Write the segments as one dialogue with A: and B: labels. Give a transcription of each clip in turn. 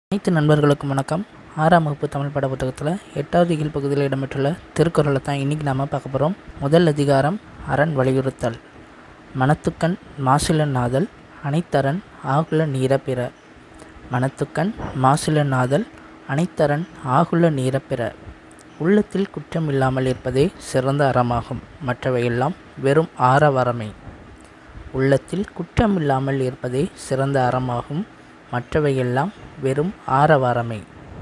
A: அனைத்து நண்பர்களுக்கும் வணக்கம் ஆறாம் வகுப்பு தமிழ் பாட புத்தகத்தில் எட்டாவது கீழ் பகுதியில் இடம்பெற்றுள்ள திருக்குறளை தான் இன்றைக்கி நாம் பார்க்க போகிறோம் முதல் அதிகாரம் அரண் வலியுறுத்தல் மனத்துக்கண் மாசில நாதல் அனைத்தரன் ஆகுல நீர பிற மனத்துக்கண் மாசில நாதல் அனைத்தரன் ஆகுல நீர பிற உள்ளத்தில் குற்றம் இல்லாமல் இருப்பதே சிறந்த அறமாகும் மற்றவையெல்லாம் வெறும் ஆரவரமே உள்ளத்தில் குற்றம் இல்லாமல் இருப்பதே சிறந்த அறமாகும் மற்றவையெல்லாம் வெறும் ஆரவாரமே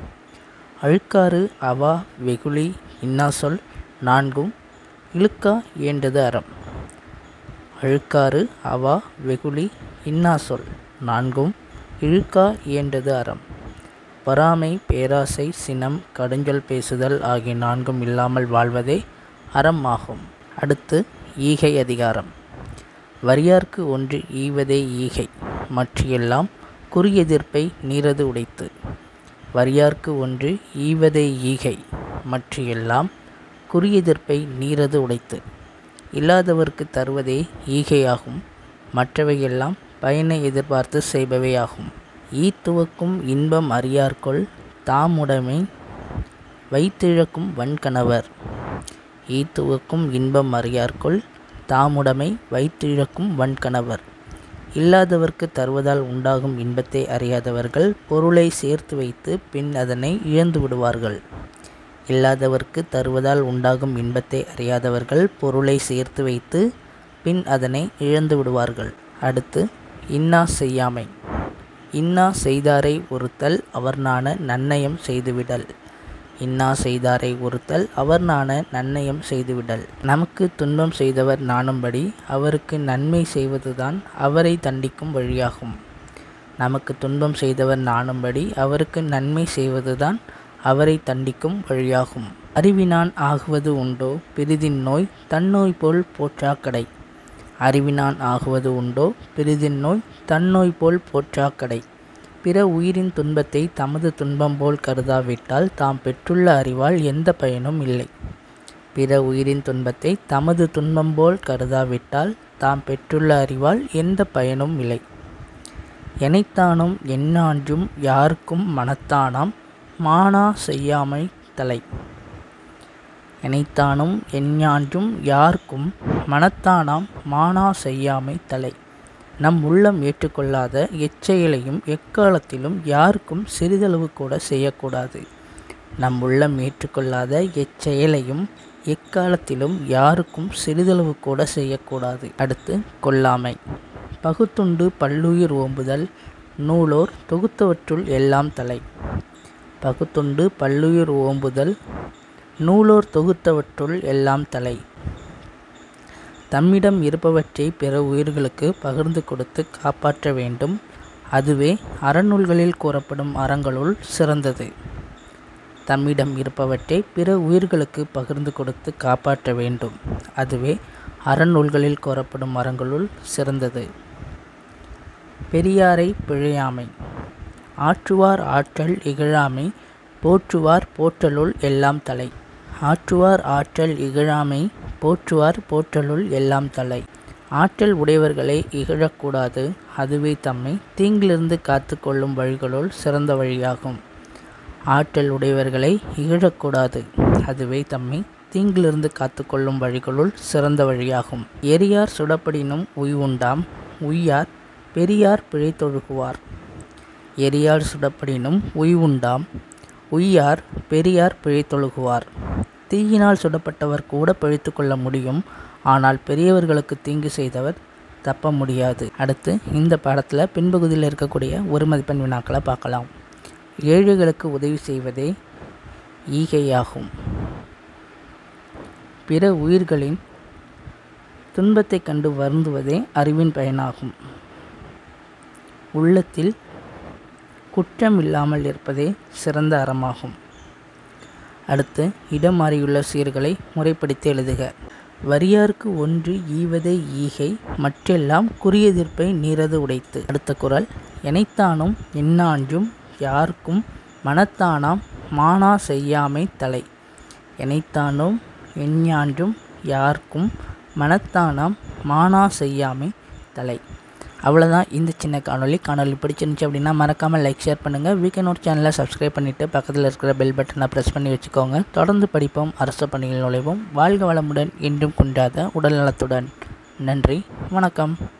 A: அழுக்காறு அவா வெகுளி இன்னாசொல் நான்கும் இழுக்கா இயண்டது அறம் அழுக்காறு அவா வெகுளி இன்னாசொல் நான்கும் இழுக்கா இயண்டது அறம் பொறாமை பேராசை சினம் கடுஞ்சொல் பேசுதல் ஆகிய நான்கும் இல்லாமல் வாழ்வதே அறம் ஆகும் அடுத்து ஈகை அதிகாரம் வரியார்க்கு ஒன்று ஈவதே ஈகை மற்றியெல்லாம் குறியெதிர்ப்பை நீரது உடைத்து வரியார்க்கு ஒன்று ஈவதே ஈகை மற்றியெல்லாம் குறியெதிர்ப்பை நீரது உடைத்து இல்லாதவர்க்கு தருவதே ஈகையாகும் மற்றவையெல்லாம் பயனை எதிர்பார்த்து செய்பவையாகும் ஈத்துவக்கும் இன்பம் அறியார்கொள் தாமுடைமை வைத்திழக்கும் வன்கணவர் ஈத்துவக்கும் இன்பம் அறியார்கொள் தாமுடைமை வைத்திழக்கும் வன்கணவர் இல்லாதவர்க்கு தருவதால் உண்டாகும் இன்பத்தை அறியாதவர்கள் பொருளை சேர்த்து வைத்து பின் அதனை இழந்து விடுவார்கள் இல்லாதவர்க்கு தருவதால் உண்டாகும் இன்பத்தை அறியாதவர்கள் பொருளை சேர்த்து வைத்து பின் அதனை இழந்து விடுவார்கள் அடுத்து இன்னா செய்யாமை இன்னா செய்தாரை ஒருத்தல் அவர் நாண நன்னயம் செய்துவிடல் இன்னா செய்தாரை ஒருத்தல் அவர் நாண நன்னயம் செய்துவிடல் நமக்கு துன்பம் செய்தவர் நாணும்படி அவருக்கு நன்மை செய்வதுதான் அவரை தண்டிக்கும் வழியாகும் நமக்கு துன்பம் செய்தவர் நாணும்படி அவருக்கு நன்மை செய்வதுதான் அவரை தண்டிக்கும் வழியாகும் அறிவினான் ஆகுவது உண்டோ பிரிதின் நோய் தன்னோய் போல் போற்றாக்கடை அறிவினான் ஆகுவது உண்டோ பிரிதின் நோய் தன்னோய் போல் போற்றாக்கடை பிற உயிரின் துன்பத்தை தமது துன்பம் போல் கருதாவிட்டால் தாம் பெற்றுள்ள அறிவால் எந்த பயனும் இல்லை பிற உயிரின் துன்பத்தை தமது துன்பம் போல் கருதாவிட்டால் தாம் பெற்றுள்ள அறிவால் எந்த பயனும் இல்லை எனைத்தானும் எண்ணான்றும் யாருக்கும் மனத்தானாம் மானா செய்யாமை தலை எனைத்தானும் எஞ்ஞான்றும் யாருக்கும் மனத்தானாம் மானா செய்யாமை தலை நம் உள்ளம் ஏற்றுக்கொள்ளாத எச்செயலையும் எக்காலத்திலும் யாருக்கும் சிறிதளவு கூட செய்யக்கூடாது நம் உள்ளம் ஏற்றுக்கொள்ளாத எச்செயலையும் எக்காலத்திலும் யாருக்கும் சிறிதளவு கூட செய்யக்கூடாது அடுத்து கொல்லாமை பகுத்துண்டு பல்லுயிர் ஓம்புதல் நூலோர் தொகுத்தவற்றுள் எல்லாம் தலை பகுத்துண்டு பல்லுயிர் ஓம்புதல் நூலோர் தொகுத்தவற்றுள் எல்லாம் தலை தம்மிடம் இருப்பவற்றை பிற உயிர்களுக்கு பகிர்ந்து கொடுத்து காப்பாற்ற வேண்டும் அதுவே அறநூல்களில் கூறப்படும் அறங்களுள் சிறந்தது தம்மிடம் இருப்பவற்றை பிற உயிர்களுக்கு பகிர்ந்து கொடுத்து காப்பாற்ற வேண்டும் அதுவே அறநூல்களில் கூறப்படும் அறங்களுள் சிறந்தது பெரியாரை பிழையாமை ஆற்றுவார் ஆற்றல் இகழாமை போற்றுவார் போற்றலுள் எல்லாம் தலை ஆற்றுவார் ஆற்றல் இகழாமை போற்றுவார் போற்றலுள் எல்லாம் தலை ஆற்றல் உடையவர்களை இகழக்கூடாது அதுவே தம்மை தீங்கிலிருந்து காத்து கொள்ளும் வழிகளுள் சிறந்த வழியாகும் ஆற்றல் உடையவர்களை இகழக்கூடாது அதுவே தம்மை தீங்கிலிருந்து காத்து கொள்ளும் வழிகளுள் சிறந்த வழியாகும் எரியார் சுடப்படினும் உய்வுண்டாம் உய்யார் பெரியார் பிழைத்தொழுகுவார் எரியார் சுடப்படினும் உய்வுண்டாம் உய்யார் பெரியார் பிழைத்தொழுகுவார் தீயினால் சுடப்பட்டவர் கூட பழித்து கொள்ள முடியும் ஆனால் பெரியவர்களுக்கு தீங்கு செய்தவர் தப்ப முடியாது அடுத்து இந்த பாடத்தில் பின்பகுதியில் இருக்கக்கூடிய ஒரு மதிப்பெண் வினாக்களை பார்க்கலாம் ஏழைகளுக்கு உதவி செய்வதே ஈகையாகும் பிற உயிர்களின் துன்பத்தை கண்டு வருந்துவதே அறிவின் பயனாகும் உள்ளத்தில் குற்றம் இல்லாமல் இருப்பதே சிறந்த அறமாகும் அடுத்து இடம் மாறியுள்ள சீர்களை முறைப்படுத்தி எழுதுக வரியார்க்கு ஒன்று ஈவதே ஈகை மற்றெல்லாம் குறியெதிர்ப்பை நீரது உடைத்து அடுத்த குரல் எனைத்தானும் எண்ணான்றும் யாருக்கும் மனத்தானாம் மானா செய்யாமை தலை எனைத்தானும் எஞ்ஞான்றும் யாருக்கும் மனத்தானாம் மானா செய்யாமை தலை அவ்வளோதான் இந்த சின்ன காணொலி காணொலி பிடிச்சிருந்துச்சி அப்படின்னா மறக்காமல் லைக் ஷேர் பண்ணுங்கள் வீக்கெண்ட் சேனலை சப்ஸ்கிரைப் பண்ணிவிட்டு பக்கத்தில் இருக்கிற பெல் பட்டனை ப்ரெஸ் பண்ணி வச்சுக்கோங்க தொடர்ந்து படிப்போம் அரசு பணியில் நுழைவோம் வாழ்க வளமுடன் என்றும் குன்றாத உடல்நலத்துடன் நன்றி வணக்கம்